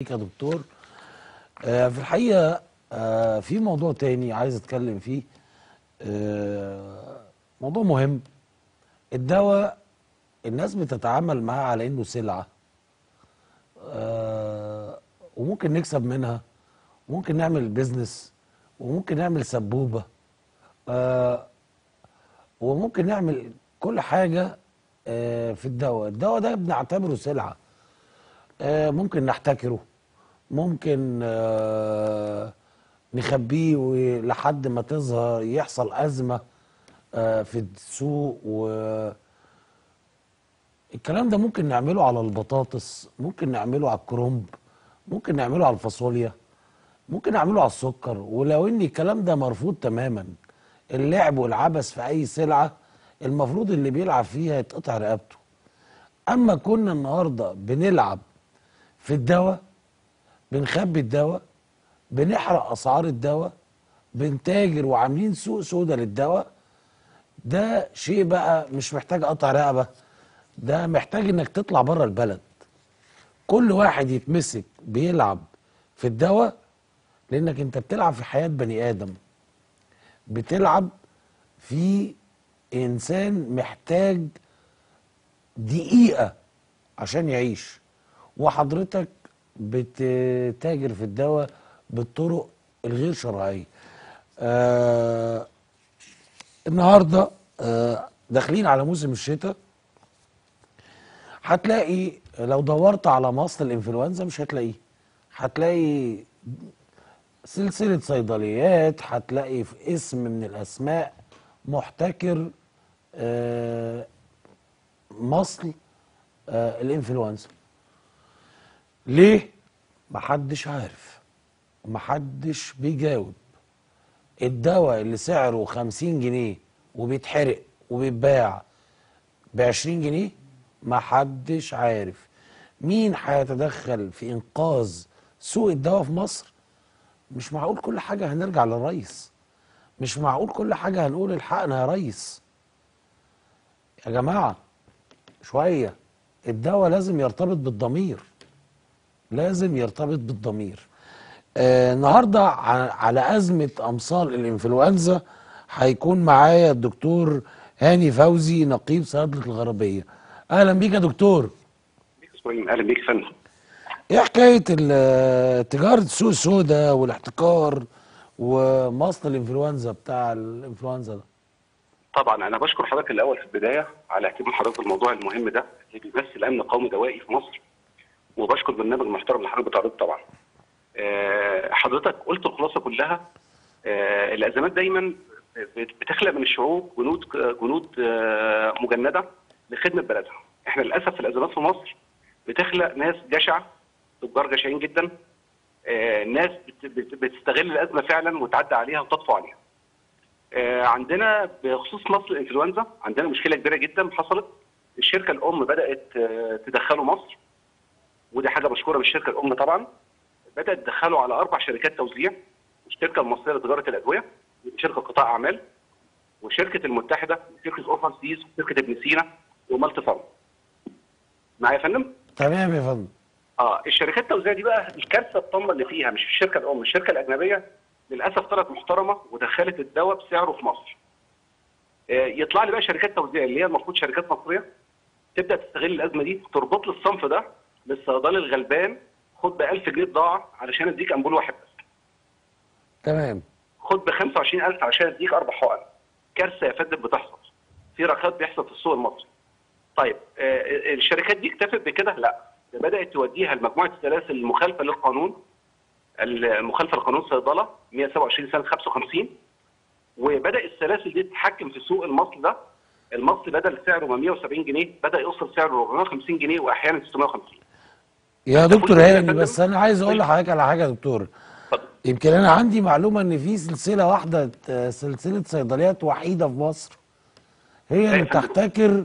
يا دكتور آه، في الحقيقة آه، في موضوع تاني عايز اتكلم فيه آه، موضوع مهم الدواء الناس بتتعامل معاه على انه سلعة آه، وممكن نكسب منها وممكن نعمل بيزنس وممكن نعمل سبوبة آه، وممكن نعمل كل حاجة آه، في الدواء الدواء ده بنعتبره سلعة آه، ممكن نحتكره ممكن آه، نخبيه و- لحد ما تظهر يحصل أزمة آه، في السوق و الكلام ده ممكن نعمله على البطاطس ممكن نعمله على الكرنب ممكن نعمله على الفاصوليا ممكن نعمله على السكر ولو ان الكلام ده مرفوض تماما اللعب والعبث في اي سلعة المفروض اللي بيلعب فيها يتقطع رقبته اما كنا النهاردة بنلعب في الدواء بنخبي الدواء بنحرق اسعار الدواء بنتاجر وعاملين سوق سودا للدواء ده شيء بقى مش محتاج قطع رقبة ده محتاج انك تطلع بره البلد كل واحد يتمسك بيلعب في الدواء لانك انت بتلعب في حياة بني ادم بتلعب في انسان محتاج دقيقة عشان يعيش وحضرتك بتتاجر في الدواء بالطرق الغير شرعية آه النهاردة آه داخلين على موسم الشتاء هتلاقي لو دورت على مصل الانفلونزا مش هتلاقيه هتلاقي سلسلة صيدليات هتلاقي في اسم من الأسماء محتكر آه، مصل آه، الانفلونزا ليه؟ محدش عارف محدش بيجاوب الدواء اللي سعره خمسين جنيه وبيتحرق وبيتباع بعشرين جنيه محدش عارف مين هيتدخل في إنقاذ سوق الدواء في مصر مش معقول كل حاجة هنرجع للرئيس مش معقول كل حاجة هنقول الحقنا يا ريس يا جماعة شوية الدواء لازم يرتبط بالضمير لازم يرتبط بالضمير آه النهاردة ع- على أزمة أمصال الإنفلونزا هيكون معايا الدكتور هاني فوزي نقيب صيدلة الغربية أهلا بيك يا دكتور اسماعيل اهلا بيك يا فندم ايه حكايه ال- تجاره السوق السوداء والاحتكار ومصل الانفلونزا بتاع الانفلونزا ده طبعا انا بشكر حضرتك الاول في البدايه على اهتمام حضرتك بالموضوع المهم ده اللي بيمثل امن قومي دوائي في مصر وبشكر برنامج المحترم اللي حضرتك بتعرضه طبعا آه، حضرتك قلت الخلاصه كلها آه، الازمات دايما بت- بتخلق من الشعوب جنود جنود آه، مجنده لخدمه بلدها احنا للاسف في الازمات في مصر بتخلق ناس جشعه تجار جشعين جدا آه، ناس بت- بت- بتستغل الازمه فعلا وتعدى عليها وتطفو عليها آه، عندنا بخصوص مصر الانفلونزا عندنا مشكله كبيره جدا حصلت الشركه الام بدات آه، تدخله مصر ودي حاجه مشكوره من الشركه الام طبعا بدات تدخله على اربع شركات توزيع الشركه المصريه لتجاره الادويه شركه قطاع اعمال وشركه المتحده شركه اوفر سيز وشركه ابن سينا ومالتي فارم معايا يا فندم؟ تمام يا فندم اه الشركات التوزيع دي بقى الكارثه الطامه اللي فيها مش الشركه الام الشركه الاجنبيه للاسف طلعت محترمه ودخلت الدواء بسعره في مصر آه يطلع لي بقى شركات توزيع اللي هي المفروض شركات مصريه تبدا تستغل الازمه دي تربط لي الصنف ده للصيدلي الغلبان خد ب 1000 جنيه بضاعه علشان اديك امبول واحد بس تمام خد ب 25000 عشان اديك اربع حقن كارثه يا فندم بتحصل في رخاء بيحصل في السوق المصري طيب آه، الشركات دي اكتفت بكده لا ده بدات توديها لمجموعه السلاسل المخالفه للقانون المخالفه لقانون الصيدله 127 سنه 55 وبدا السلاسل دي تتحكم في سوق المصل ده المصل بدل سعره من 170 جنيه بدا يوصل سعره 450 جنيه واحيانا 650 يا أنت دكتور قلت يا هاني فندم؟ بس انا عايز اقول لحضرتك على حاجه يا دكتور اتفضل يمكن انا عندي معلومه ان في سلسله واحده آه، سلسله صيدليات وحيده في مصر هي اللي يا فندم. بتحتكر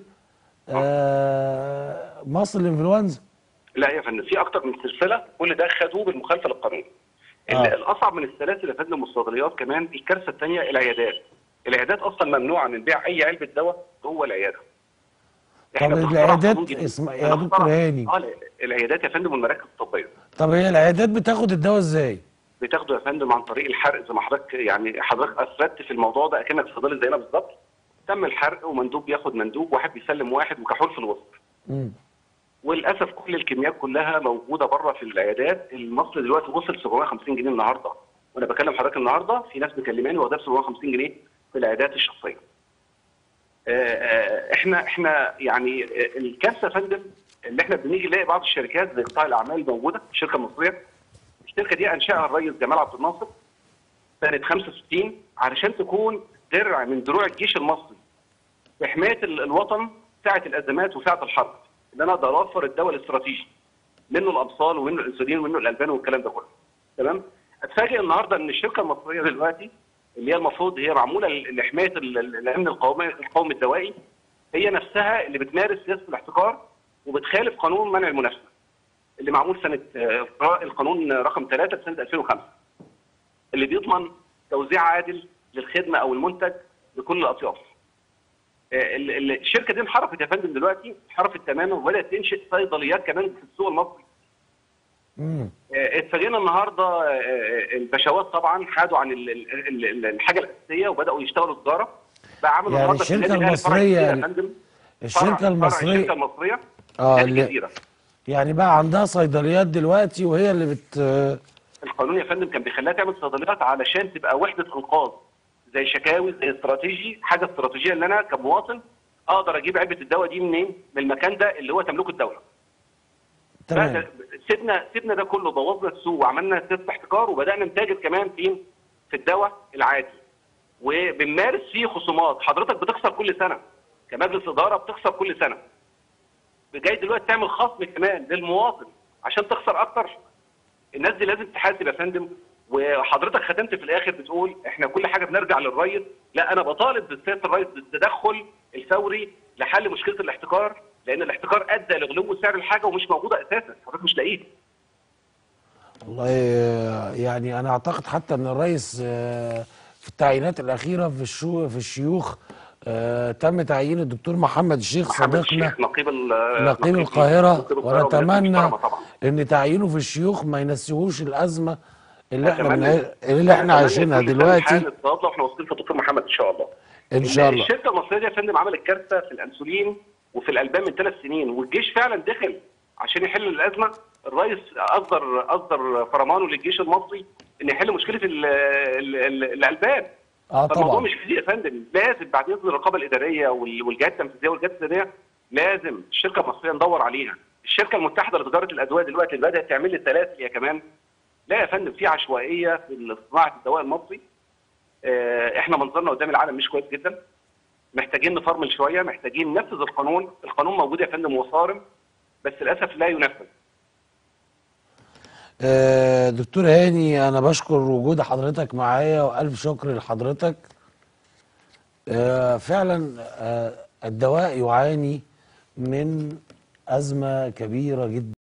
آه، مصل الانفلونزا لا يا فندم في اكتر من سلسله كل ده خدوه بالمخالفه للقانون آه. ال- الاصعب من السلاسل يا فندم والصيدليات كمان الكارثه الثانيه العيادات العيادات اصلا ممنوع من بيع اي علبه دواء جوه العياده طب بنخترع العيادات قانون جديد. اسم- يا بنخترع- دكتور هاني. اه لا، العيادات يا فندم والمراكز الطبيه طب هي العيادات بتاخد الدواء ازاي بتاخده يا فندم عن طريق الحرق زي ما حضرتك يعني حضرتك اثبتت في الموضوع ده اكنك صيدلي زينا بالظبط تم الحرق ومندوب بياخد مندوب واحد بيسلم واحد وكحول في الوسط مم. وللاسف كل الكميات كلها موجوده بره في العيادات المصري دلوقتي وصل 750 جنيه النهارده وانا بكلم حضرتك النهارده في ناس مكلماني واخدها ب 750 جنيه في العيادات الشخصيه. آه، آه، احنا احنا يعني آه، الكارثه يا فندم اللي احنا بنيجي نلاقي بعض الشركات زي قطاع الاعمال موجوده الشركه المصريه الشركه دي انشاها الرئيس جمال عبد الناصر سنه 65 علشان تكون درع من دروع الجيش المصري لحمايه ال- الوطن ساعه الازمات وساعه الحرب ان انا اقدر اوفر الدواء الاستراتيجي منه الابصال ومنه الانسولين ومنه الالبان والكلام ده كله تمام اتفاجئ النهارده ان الشركه المصريه دلوقتي اللي هي المفروض هي معموله ل- لحمايه ال- ال- الامن القومي القومي الدوائي هي نفسها اللي بتمارس سياسه الاحتكار وبتخالف قانون منع المنافسه اللي معمول سنه آه، القانون رقم 3 سنه 2005 اللي بيضمن توزيع عادل للخدمه او المنتج لكل الاطياف. آه، ال- ال- الشركه دي انحرفت يا فندم دلوقتي انحرفت تماما وبدات تنشئ صيدليات كمان في السوق المصري. مم. آه، اتفاجئنا النهارده آه، آه، البشوات طبعا حادوا عن ال- ال- ال- ال- الحاجه الاساسيه وبداوا يشتغلوا تجاره بقى عملوا يعني النهارده في الشركة النادي الأهلي فرع المصرية- جديد يا فندم. الشركة فرع- فرع المصرية الشركه المصريه اه نادي اللي الجزيره يعني بقى عندها صيدليات دلوقتي وهي اللي بت القانون يا فندم كان بيخليها تعمل صيدليات علشان تبقى وحده انقاذ زي شكاوي زي استراتيجي حاجه استراتيجيه ان انا كمواطن اقدر اجيب علبه الدواء دي منين؟ من المكان ده اللي هو تملكه الدوله. تمام بقى- سيبنا سيبنا ده كله بوظنا السوق وعملنا سياسه احتكار وبدانا نتاجر كمان في في الدواء العادي. وبنمارس فيه خصومات حضرتك بتخسر كل سنه كمجلس اداره بتخسر كل سنه. جاي دلوقتي تعمل خصم كمان للمواطن عشان تخسر اكتر الناس دي لازم تحاسب يا فندم وحضرتك ختمت في الاخر بتقول احنا كل حاجه بنرجع للريس لا انا بطالب بسياده الرئيس بالتدخل الفوري لحل مشكله الاحتكار لان الاحتكار ادى لغلو سعر الحاجه ومش موجوده اساسا حضرتك مش لاقيه والله آه، يعني انا اعتقد حتى ان الرئيس آه، في التعيينات الاخيره في الشو في الشيوخ آه، تم تعيين الدكتور محمد الشيخ محمد صديقنا الشيخ نقيب ال- نقيب القاهره نقيب القاهرة والناس ونتمنى المحترمة طبعا ان تعيينه في الشيوخ ما ينسيهوش الازمه اللي احنا أتمنى- بنع... اللي احنا أتمنى عايشينها يكون دلوقتي حال الصيادله واحنا واثقين في الدكتور محمد ان شاء الله ان شاء الله الشركه المصريه دي يا فندم عملت كارثه في الانسولين وفي الالبان من ثلاث سنين والجيش فعلا دخل عشان يحل الازمه الرئيس اصدر اصدر فرمانه للجيش المصري ان يحل مشكله ال ال ال الالبان اه فالموضوع طبعا مش كتير يا فندم لازم بعد اذن الرقابه الاداريه وال- والجهات التنفيذيه والجهات السياديه لازم الشركه المصريه ندور عليها الشركه المتحده لتجاره الادويه دلوقتي اللي بدات تعمل لي سلاسل يا كمان لا يا فندم في عشوائيه في صناعه الدواء المصري آه، احنا منظرنا قدام العالم مش كويس جدا محتاجين نفرمل شويه محتاجين ننفذ القانون القانون موجود يا فندم وصارم بس للاسف لا ينفذ آه، دكتور هاني انا بشكر وجود حضرتك معايا والف شكر لحضرتك آه، فعلا آه، الدواء يعاني من ازمه كبيره جدا